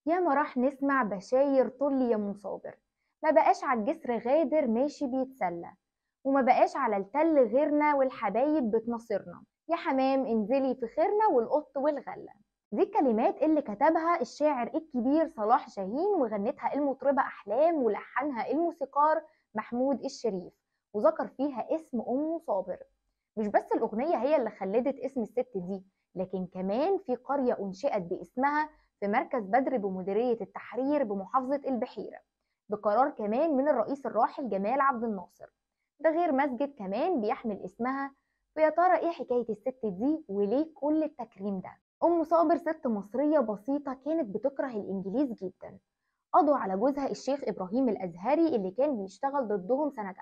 ياما راح نسمع بشاير طل يا ام صابر ما بقاش على الجسر غادر ماشي بيتسلى وما بقاش على التل غيرنا والحبايب بتناصرنا يا حمام انزلي في خيرنا والقط والغلة دي الكلمات اللي كتبها الشاعر الكبير صلاح جاهين وغنتها المطربة أحلام ولحنها الموسيقار محمود الشريف وذكر فيها اسم أم صابر مش بس الأغنية هي اللي خلدت اسم الست دي لكن كمان في قرية أنشئت باسمها في مركز بدر بمديرية التحرير بمحافظة البحيرة بقرار كمان من الرئيس الراحل جمال عبد الناصر ده غير مسجد كمان بيحمل اسمها ويا ترى ايه حكاية الست دي وليه كل التكريم ده أم صابر ست مصرية بسيطة كانت بتكره الإنجليز جدا قضوا على جوزها الشيخ إبراهيم الأزهري اللي كان بيشتغل ضدهم سنة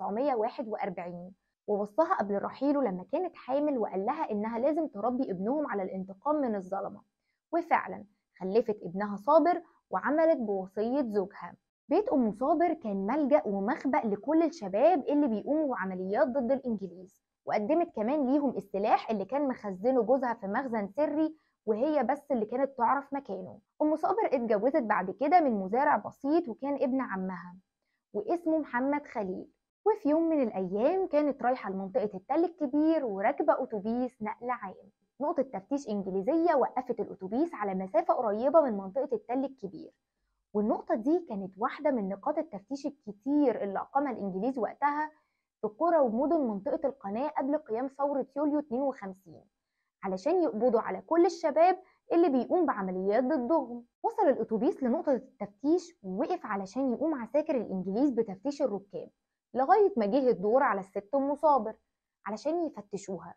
1941 ووصاها قبل رحيله لما كانت حامل وقال لها إنها لازم تربي ابنهم على الانتقام من الظلمة وفعلا خلفت ابنها صابر وعملت بوصية زوجها بيت أم صابر كان ملجأ ومخبأ لكل الشباب اللي بيقوموا بعمليات ضد الإنجليز وقدمت كمان ليهم السلاح اللي كان مخزنه جوزها في مخزن سري وهي بس اللي كانت تعرف مكانه أم صابر اتجوزت بعد كده من مزارع بسيط وكان ابن عمها واسمه محمد خليل وفي يوم من الأيام كانت رايحة لمنطقة التل الكبير وراكبة أتوبيس نقل عام نقطة تفتيش إنجليزية وقفت الأتوبيس على مسافة قريبة من منطقة التل الكبير والنقطة دي كانت واحدة من نقاط التفتيش الكتير اللي أقامها الإنجليز وقتها في قرى ومدن منطقة القناة قبل قيام ثورة يوليو 52 علشان يقبضوا على كل الشباب اللي بيقوم بعمليات ضدهم وصل الأتوبيس لنقطة التفتيش ووقف علشان يقوم عساكر الإنجليز بتفتيش الركاب لغاية ما جه الدور على الست أم صابر علشان يفتشوها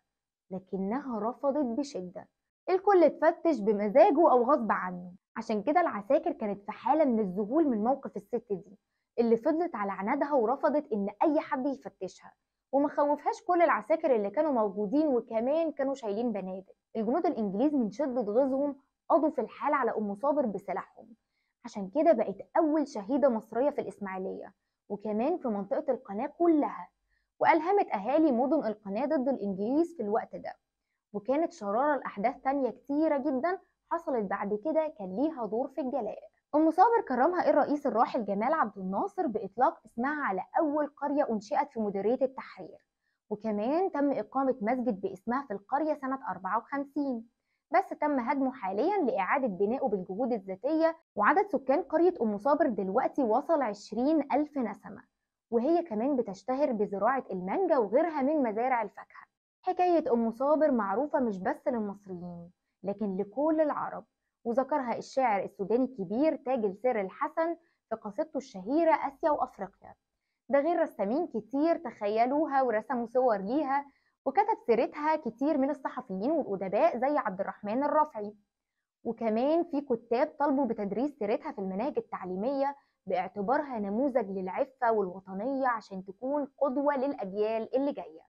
لكنها رفضت بشدة الكل اتفتش بمزاجه أو غصب عنه عشان كده العساكر كانت في حالة من الذهول من موقف الست دي اللي فضلت على عنادها ورفضت إن أي حد يفتشها وما خوفهاش كل العساكر اللي كانوا موجودين وكمان كانوا شايلين بنادق الجنود الإنجليز من شدة غيظهم قضوا في الحال على أم صابر بسلاحهم عشان كده بقت أول شهيدة مصرية في الإسماعيلية وكمان في منطقة القناة كلها وألهمت أهالي مدن القناة ضد الإنجليز في الوقت ده وكانت شرارة لأحداث تانية كتيرة جدا حصلت بعد كده كان ليها دور في الجلاء أم صابر كرمها الرئيس الراحل جمال عبد الناصر بإطلاق اسمها على أول قرية أنشئت في مديرية التحرير وكمان تم إقامة مسجد باسمها في القرية سنة 54 بس تم هدمه حاليا لإعادة بنائه بالجهود الذاتية وعدد سكان قرية أم صابر دلوقتي وصل 20 ألف نسمة وهي كمان بتشتهر بزراعة المانجا وغيرها من مزارع الفاكهة حكاية أم صابر معروفة مش بس للمصريين لكن لكل العرب وذكرها الشاعر السوداني الكبير تاج السر الحسن في قصيدته الشهيرة آسيا وأفريقيا ده غير رسامين كتير تخيلوها ورسموا صور ليها وكتب سيرتها كتير من الصحفيين والأدباء زي عبد الرحمن الرافعي وكمان في كتاب طلبوا بتدريس سيرتها في المناهج التعليمية باعتبارها نموذج للعفة والوطنية عشان تكون قدوة للأجيال اللي جاية